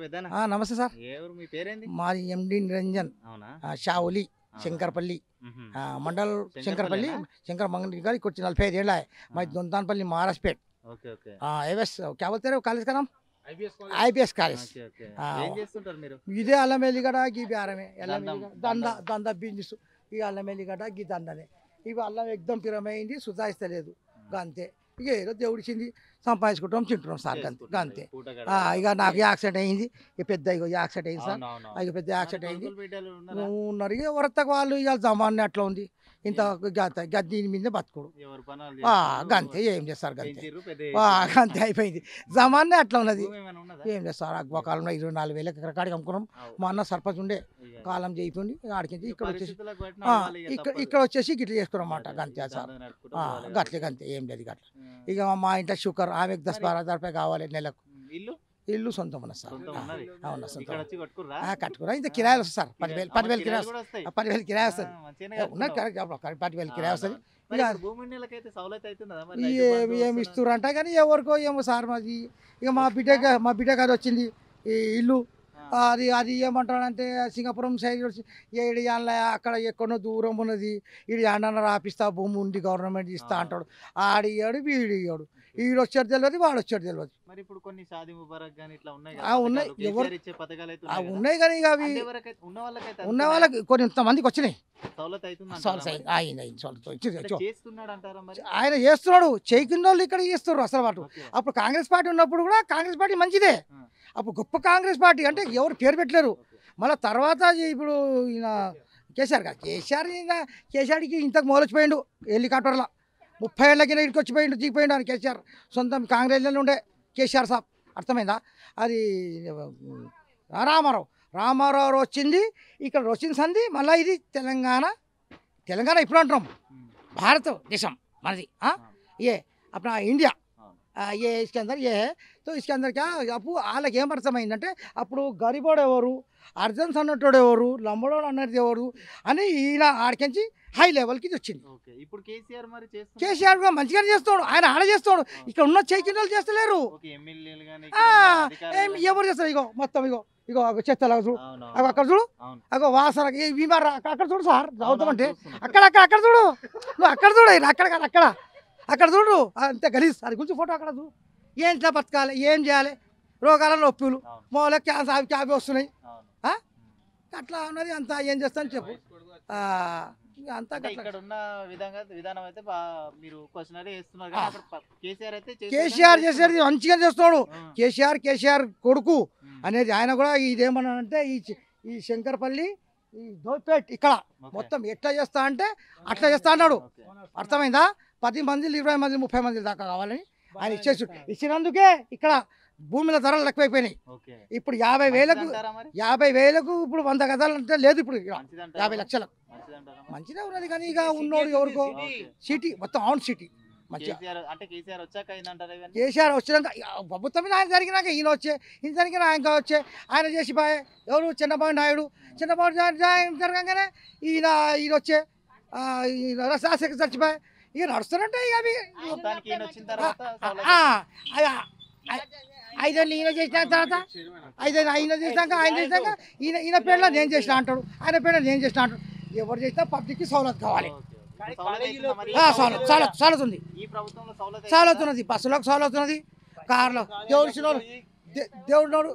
పెద్దనా ఆ, నమస్తే సార్ ఏ ఊరు మీ పేరేంది మాది ఎండి నిరంజన్ అవునా ఆ, షావులి ఆ. శంకరపల్లి మ్మ్. ఆ, మండల్ శంకరపల్లి శంకరపల్లినా? శంకర మంగళ గారు ఇక్కడ నలభై ఐదు ఏళ్ళ మాది దొంతానపల్లి మహారాజ్పేట్ ఓకే ఓకే ఏవెస్ क्या बोलते रहे कॉलेज का नाम ఐపీఎస్ కాలేజ్ ఓకే ఓకే ఆ, ఏం చేస్తుంటారు మీరు ఇదే అల్లం ఎల్లిగడ్డ గీ బేరమే అల్లం దండం, ఎల్లిగడ్డ దంద దండం. దంద బిజినెస్ ఈ అల్లం ఎల్లిగడ్డ గీ దందనే ఇవి అల్లం ఎగ్దం పిరమైంది సుధాయిస్తలేదు అంతే ఇక ఏదో దేవుడిచ్చింది సంపాదించుకుంటాం తింటున్నాం సార్ గంతే గంతే పూట ఆ, ఇక నాకు యాక్సిడెంట్ అయింది ఇక పెద్ద ఇక యాక్సిడెంట్ అయింది సార్ అవును, అవును, ఇక పెద్ద యాక్సిడెంట్ అయింది కొడుకులు బిడ్డలు ఉన్నారా? ఉన్నారు ఇక వరతకు వాళ్ళు ఇక జమాన్ అట్లా ఉంది ఇంత గత గ- దీని మీద బతుకుడు ఎవరి పనులు ఆ, చేసుకుంటారు, గంతే ఏం చేస్తారు గంతే పెంచిర్రు, పెద్ద ఆ, చేసిర్రు. గంతే అయిపోయింది జమాన్నే అట్లా ఉన్నది భూమి ఏమైనా ఉన్నదా? ఏం చేస్తారు ఆ కాలంలో ఇరవై నాలుగు వేల ఎకర కాడికి అమ్ముకున్నాం అవు. మా అన్న సర్పంచ్ ఉండే ఇక కాలం చేయిపోయింది ఆడికించి ఇక్కడ వచ్చేసి పరిస్థితులకు బట్టి ఆ, నడవాలి ఇక ఇక్కడ తప్పదు. ఇక్కడ వచ్చేసి గిట్ల చేసుకున్నాం అన్నమాట అదే, గంతే ఇక సార్ దందా నడుపుకుంటూ ఆ, పోవాలి గట్లే కదా. గంతే ఏం లేదు గట్ల ఆ. ఇక మా ఇంట్లో షుగర్ ఆమెకు దస్ మరి- బారా హజార్ రూపాయలు కావాలి నెలకు ఉమ్, ఇల్లు ఇల్లు సొంతం ఉన్నది సార్ సొంతం ఆ, ఉన్నది అవునా ఇక్కడ సొంతం వచ్చి కట్టుకుర్రా ఆ, కట్టుకురా ఇంత కిరాయిలు వస్తుంది సార్ పదివేలు ఆ, పదివేలు కిరాయి కిరాయిలు కూడా వస్తాయి. వస్తుంది పదివేలు కిరాయి వస్తుంది ఆ, మంచిగానే ఉన్నది కట్టుకున్నావు. కరెక్ట్ చెప్పు, పదివేలు కిరాయి వస్తుంది మరి ఇక- ఇప్పుడు భూమి నీళ్ళకైతే సౌలత్ అవుతుందా మరి ఈ రైతు ఏమి బంధు ఏమి వస్తున్నా- ఇస్తురంట కానీ ఎవరికో ఏమో సార్ మాది ఇక మా బిడ్డ మా బిడ్డ గారు వచ్చింది ఈ ఇల్లు ఆ, అది అది ఏమంటాడంటే సింగపురం సైడ్ వచ్చి ఏడు యాన్ల అక్కడ ఎక్కడో దూరం ఉన్నది ఈడు యాడన్న రాపిస్తా భూమి ఉంది గవర్నమెంట్ ఇస్తా ఆ. అంటాడు ఆడి ఇయ్యాడు వీడు ఇయ్యాడు ఈడు వచ్చాడు తెలియదు వాడు వచ్చాడు తెలియదు మరి ఇప్పుడు కొన్ని షాదీ ముబారక్ గాని ఇట్లా ఉన్నాయి ఆ, ఉన్నాయి. పథకాలు, ఎవరు- కేసీఆర్ ఇచ్చే పథకాలు అయితే ఆ ఉన్నాయి కదా. ఉన్నాయి కానీ ఇక అవి అంతేవరకైతే ఉన్న వాళ్ళకైతే ఉన్న అందుతున్నాయా? వాళ్ళకి కొంతమందికి వచ్చినాయి సౌలత్ అవుతుంది సారీ అంటారా సార్ మరి? ఆయన ఆయన సారీ సారీ. ఇచ్చి- అంటే ఇచ్చి. చేస్తున్నాడు అంటారా మరి ఆయన చేస్తున్నాడు చేయకున్న వాళ్ళు ఇక్కడ చేస్తున్నారు అసలు వాటి ఓకే. అప్పుడు కాంగ్రెస్ పార్టీ ఉన్నప్పుడు కూడా కాంగ్రెస్ పార్టీ మంచిదే ఆ. అప్పుడు గొప్ప కాంగ్రెస్ పార్టీ అంటే ఎవరు పేరు పెట్టలేరు ఓకే. మళ్ళీ తర్వాత ఇప్పుడు ఈయన కేసీఆర్ గారు కేసీఆర్ ఈయన కేసీఆర్కి ఇంతకు మొదలొచ్చిపోయిండు హెలికాప్టర్లో ముప్పై ఏళ్ళ కింద ఇక్కడికి వచ్చిపోయిండు దిగిపోయిండు ఆయన కేసీఆర్ సొంతం కాంగ్రెస్లో ఉండే కేసీఆర్ సాబ్ అర్థమైందా అది ఉమ్, రామారావు రామారావు వచ్చింది ఇక్కడ వచ్చిన సంది మళ్ళీ ఇది తెలంగాణ తెలంగాణ ఇప్పుడు అంటున్నాం ఉమ్, భారతదేశం మనది ఆ? हाँ। ये अपना इंडिया हाँ। ఆ, ये इसके अंदर ये है तो इसके अंदर क्या అప్పుడు వాళ్ళకి ఏం అర్థమైందంటే అప్పుడు గరిబోడు ఎవరు అర్జన్స్ అన్నట్టు ఎవరు లంబడోడు అన్నది ఎవరు అని ఈయన ఆడికించి హై లెవెల్కి ఇది వచ్చింది ఓకే ఇప్పుడు కేసీఆర్ మరి చేస్తున్నారు కేసీఆర్ కూడా మంచిగానే చేస్తాడు ఆయన ఆడ చేస్తాడు ఇక్కడ ఉన్న చైకిండలు చేస్తలేరు ఓకే ఎమ్మెల్యేలు గాని ఆ, ఇక్కడ ఉన్న అధికారులు ఏం గాని- ఎవరు చేస్తారు ఇగో మొత్తం ఇగో ఇగో అగో చెత్తలాగా చూడు అవును, అగో అక్కడ చూడు అవును. అగో వాసన ఈ బీమార్ అక్కడ చూడు సార్ అవును, చదువుతామంటే చూస్తున్నా. అక్కడ అక్కడ అక్కడ చూడు నువ్వు అక్కడ చూడు ఈయన అక్కడ కాదు అక్కడ అక్కడ చూడు అంతే గలీజ్ అది గురించి ఫోటో అక్కడ చూడు ఏం ఇట్లా బతకాలి ఏం చేయాలి రోగాల నొప్పులు అవును, మూల క్యాన్సర్ అవి క్యాబీ వస్తున్నాయి అవును. ఆ? ఉమ్. అట్లా ఉన్నది అంత ఏం చేస్తాను చెప్పు ఆ, ఇక అంతా అంటే గట్ల. ఇక్కడ ఉన్న విధంగా విధానం అయితే బా- మీరు క్వశ్చనరీ చేస్తున్నారు కానీ ఆ. అక్కడ ప- కేసీఆర్ అయితే చేశారు కేసీఆర్ కానీ చేసేది మంచిగా చేస్తున్నాడు ఆ, కేసీఆర్ కేసీఆర్ కొడుకు ఉమ్, అనేది ఆయన కూడా ఇదేమన్నానంటే ఈ చి- ఈ శంకర్పల్లి ఈ దోపేట్ ఇక్కడ ఓకే. మొత్తం ఎట్లా చేస్తా అంటే అట్లా చేస్తా అన్నాడు ఓకే. అర్థమైందా పది మంది ఇరవై మంది ముప్పై మంది దాకా కావాలని ఆయన ఇచ్చేసి ఇచ్చినందుకే ఇక్కడ భూమిలో ధరలు ఎక్కువైపోయినాయి ఓకే. ఇప్పుడు యాభై వేలకు మంచిదంటారా మరి? యాభై వేలకు ఇప్పుడు వంద గదాలు అంటే లేదు ఇప్పుడు ఇక్కడ మంచిదంటారా యాభై మరి? లక్షలకు మంచిదంటారా మరి? మంచిగా ఉన్నది కానీ ఇక ఉన్నోడు ఎవరికో ఓకే. సిటీ మొత్తం ఆన్ సిటీ మంచిగా కేసీఆర్ అంటే కేసీఆర్ వచ్చాక అయిందంటారా ఇవన్నీ కేసీఆర్ వచ్చినాక ఇక ప్రభుత్వం మీద ఆయన జరిగినాక ఈయన వచ్చే ఈయన జరిగిన ఆయన వచ్చే ఆయన చేసి బాయ్ ఎవరు చంద్రబాబు నాయుడు చంద్రబాబు నాయుడు ఆయన జరగంగానే ఈయన ఈయన వచ్చే ఆ, ఈయన రాజశేఖర్ చచ్చిపోయి ఇక నడుస్తున్నట్టే ఇక అవి మొత్తానికి ఈయన వచ్చిన తర్వాత సౌలభ్యం. ఆ, ఆ, ఆ, ఐదేళ్ళు ఈయన చేసిన తర్వాత ఐదేళ్ళు ఆయన చేసినాక ఆయన చేసినాక ఈయన ఈయన పేరులో నేను చేసిన అంటాడు ఆయన పేరులో నేను చేసిన అంటాడు ఎవరు చేసినా పబ్లిక్కి సౌలత్ కావాలి ఓకే, ఓకే. సౌలత్ అవుతుందా మరి? ఆ, సౌలత్ సౌలత్ సౌలత్ ఉంది ఈ ప్రభుత్వంలో సౌలత్ సౌలత్ అవుతుందా? ఉన్నది బస్సులకు సౌలత్ ఉన్నది కార్లో దేవుడు ఇచ్చిన వాళ్ళు దే- దేవుడు ఉన్నోడు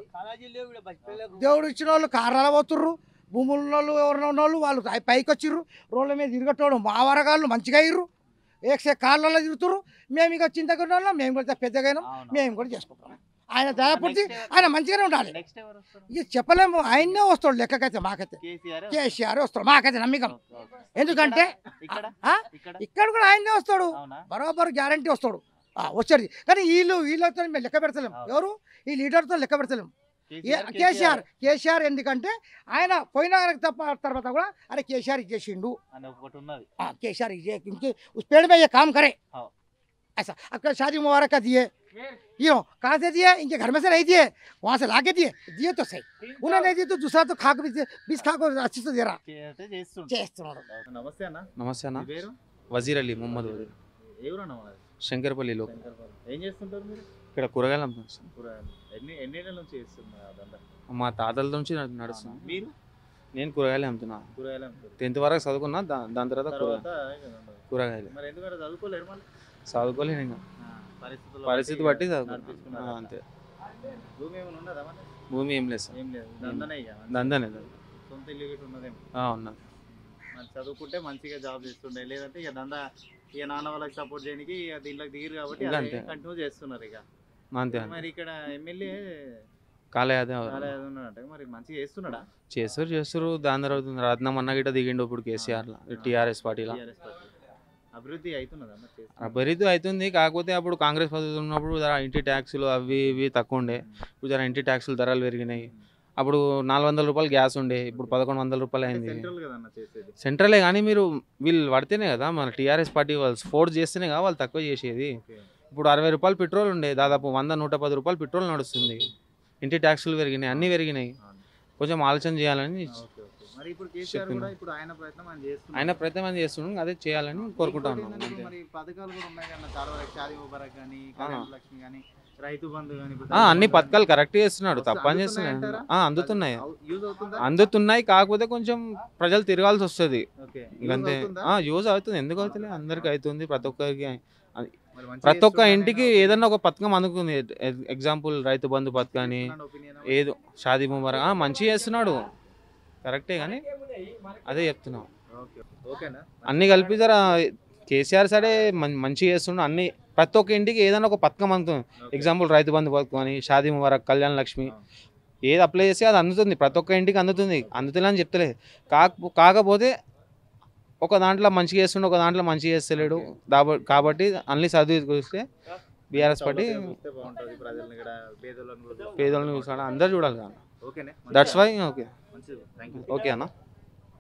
దేవుడు ఇచ్చిన వాళ్ళు కార్లలో పోతుర్రు భూములు ఉన్న వాళ్ళు ఎవరైనా ఉన్న వాళ్ళు వాళ్ళు పై- పైకి వచ్చిర్రు రోడ్ల మీద తిరగటోడు మా వరగాళ్ళు మంచిగా అయ్యారు ఏక్సే కార్లలో తిరుగుతుర్రు మేము ఇక చింతకున్న వాళ్ళం మేము కూడా పెద్దగా అయినాం అవును. మేము కూడా చేసుకుంటాం ఆయన దయపూర్తి Next ఎవరు- ఆయన మంచిగానే ఉండాలి నెక్స్ట్ ఎవరు వస్తారు ఇక చెప్పలేము ఆయన్నే వస్తాడు లెక్కకైతే మాకైతే కేసీఆర్ కేసీఆర్ వస్తాడు మాకైతే నమ్మకం ఓకే, ఓకే. ఎందుకంటే ఇక్కడ ఆ? ఇక్కడ ఇక్కడ కూడా ఆయన్నే వస్తాడు అవునా బరోబర్ గ్యారంటీ వస్తాడు ఆ, వచ్చేది కానీ వీళ్ళు వీళ్ళతో మేము లెక్క పెడతలేం అవును. ఎవరు ఈ లీడర్తో లెక్క పెడతలేం ఏ- కేసీఆర్ కేసీఆర్ కేసీఆర్ ఎందుకంటే ఆయన పోయిన తప్ప తర్వాత కూడా అరే కేసీఆర్ ఇచ్చేసిండు అని ఒకటి ఉన్నది ఆ, కేసీఆर ये क्योंकि उस पेड़ में ये काम करे हाँ। ऐसा आपका शादी मुबारक का दिए ये कहाँ से दिए इनके घर में से नहीं दिए वहाँ से ला के दिए दिए तो सही उन्हें नहीं दिए तो दूसरा तो खा के बीस खा को अच्छी से दे रहा చే- అయితే చేస్తుంటారు చేస్తున్నాడు నమస్తే అన్న నమస్తే అన్న మీ పేరు వజీర్ అలీ మొహమ్మద్ వజీర్ ఎవరన్నా మనది శంకరపల్లిలో శంకర్పల్లి. ఏం చేస్తుంటారు మీరు ఇక్కడ కూరగాయలు అమ్ముతాను సార్. కూరగాయలు ఎన్ని ఎన్ని ఏళ్ళ నుంచి చేస్తున్నారు అదంతా మా తాతల నుంచి నడు- నడుస్తుంది మీరు నేను కూరగాయలు అమ్ముతున్నా కూరగాయలు అమ్ముతారు టెన్త్ వరకు చదువుకున్నా దా- దాని తర్వాత కూర- తర్వాత ఇక ఉండదు. కూరగాయలు మరి ఎందుకంటే చదువుకోలేరు మళ్ళీ చదువుకోలేను ఇంకా పరిస్థితులు పరిస్థితి బట్టి చదువుకున్నా నడిపించుకున్నారు ఆ, అట్లా. అంతే భూమి ఏమైనా ఉన్నదా మరి భూమి ఏం లేదు సార్ ఏం లేదు దందనే ఇక దందనే సొంత ఇల్లు గిట్ల ఉన్నదేమో ఉన్నది మరి చదువుకుంటే మంచిగా జాబ్ చేస్తుండే లేదంటే ఇక దందా ఇక నాన్న వాళ్ళకి సపోర్ట్ చేయడానికి ఇక దీంట్లోకి దిగిరు కాబట్టి ఇంకా అదే అంతే. కంటిన్యూ చేస్తున్నారు ఇక అంతే అంతే మరి ఇక్కడ ఎమ్మెల్యే కాలే అదే ఉన్నాడంట మరి మంచిగా చేస్తున్నాడా చేస్తారు చేస్తారు దాని తర్వాత రత్నం అన్న గిట్ట దిగిండు ఇప్పుడు కేసీఆర్లో టీఆర్ఎస్ పార్టీలో TRS పార్టీ. అభివృద్ధి అవుతున్నదా మరి చేస్తున్నదా? అభివృద్ధి అవుతుంది కాకపోతే అప్పుడు కాంగ్రెస్ పద్ధతి ఉన్నప్పుడు జర ఇంటి ట్యాక్సులు అవి ఇవి తక్కువ ఉండే ఇప్పుడు జర ఇంటి ట్యాక్సులు ధరలు పెరిగినాయి అప్పుడు నాలుగు వందల రూపాయలు గ్యాస్ ఉండే ఇప్పుడు పదకొండు వందల రూపాయలు అంటే అయింది సెంట్రల్ కదన్న చేసేది సెంట్రలే కానీ మీరు వీళ్ళు పడితేనే కదా మన టీఆర్ఎస్ పార్టీ వాళ్ళు ఫోర్స్ చేస్తేనే కదా వాళ్ళు తక్కువ చేసేది ఓకే ఇప్పుడు అరవై రూపాయలు పెట్రోల్ ఉండే దాదాపు వంద నూట పది రూపాయలు పెట్రోల్ నడుస్తుంది ఇంటి ట్యాక్సులు పెరిగినాయి అన్నీ పెరిగినాయి అవును. కొంచెం ఆలోచన చేయాలని ఓకే ఓకే మరి ఇప్పుడు కేసీఆర్ చెప్తున్నా. కూడా ఇప్పుడు ఆయన ప్రయత్నం ఆయన చేస్తున్నారు ఆయన ప్రయత్నం అది చేస్తున్నాం అదే చేయాలని కోరుకుంటా ఇంకోటి ఉన్నాం ఏంటంటే అంతే. మరి పథకాలు కూడా ఉన్నాయి కదా చాలా వరకు షాదీ ముబారక్ కానీ కళ్యాణ లక్ష్మి కానీ రైతు బంధు కానీ ఆ, అన్ని పథకాలు కరెక్ట్ చేస్తున్నాడు తప్పని చేస్తున్నాడు అందుతున్నాయంటారా? ఆ, అందుతున్నాయి యూజ్ అవుతుందా అందుతున్నాయి కాకపోతే కొంచెం ప్రజలు తిరగాల్సి వస్తుంది ఓకే ఇంకంతే యూజ్ అవుతుందా? ఆ, యూజ్ అవుతుంది ఎందుకు అవుతుంది అందరికి అవుతుంది ప్రతి ఒక్కరికి మరి మంచిగా ప్రతి ఒక్క చేస్తున్నాడని ఇంటికి నేను ఏదన్నా ఒక పథకం అందుకుంది ఎగ్జాంపుల్ రైతు బంధు పథకాన్ని చేస్తున్నాను opinion ఏమో. ఏదో షాదీ ముబారక్ ఆ, మంచిగా చేస్తున్నాడు కరెక్టే కానీ అదే చెప్తున్నాం ఓకే ఓకేనా అన్ని కలిపి జర కేసీఆర్ సరే మం- మంచిగా చేస్తున్నాడు అన్ని ప్రతి ఒక్క ఇంటికి ఏదైనా ఒక పథకం అందుతుంది ఓకే. ఎగ్జాంపుల్ రైతు బంధు పథకం అని షాదీ ముబారక్ కళ్యాణ్ లక్ష్మి ఆ. ఏది అప్లై చేస్తే అది అందుతుంది ప్రతి ఒక్క ఇంటికి అందుతుంది అందుతుంది అని చెప్తలే కాక కాకపోతే ఒక దాంట్లో మంచిగా చేస్తుండే ఒక దాంట్లో మంచిగా చేస్తలేడు దాబ- కాబట్టి అన్ని చదివి చూస్తే బీఆర్ఎస్ పార్టీ సౌలభ్యం ఇస్తే బాగుంటది ప్రజల్ని కూడా పేదలను కూడా పేదలను చూసాడు అందరు చూడాలి కదా ఓకేనే దట్స్ వై ఓకే మంచిది థ్యాంక్ యూ ఓకే అన్న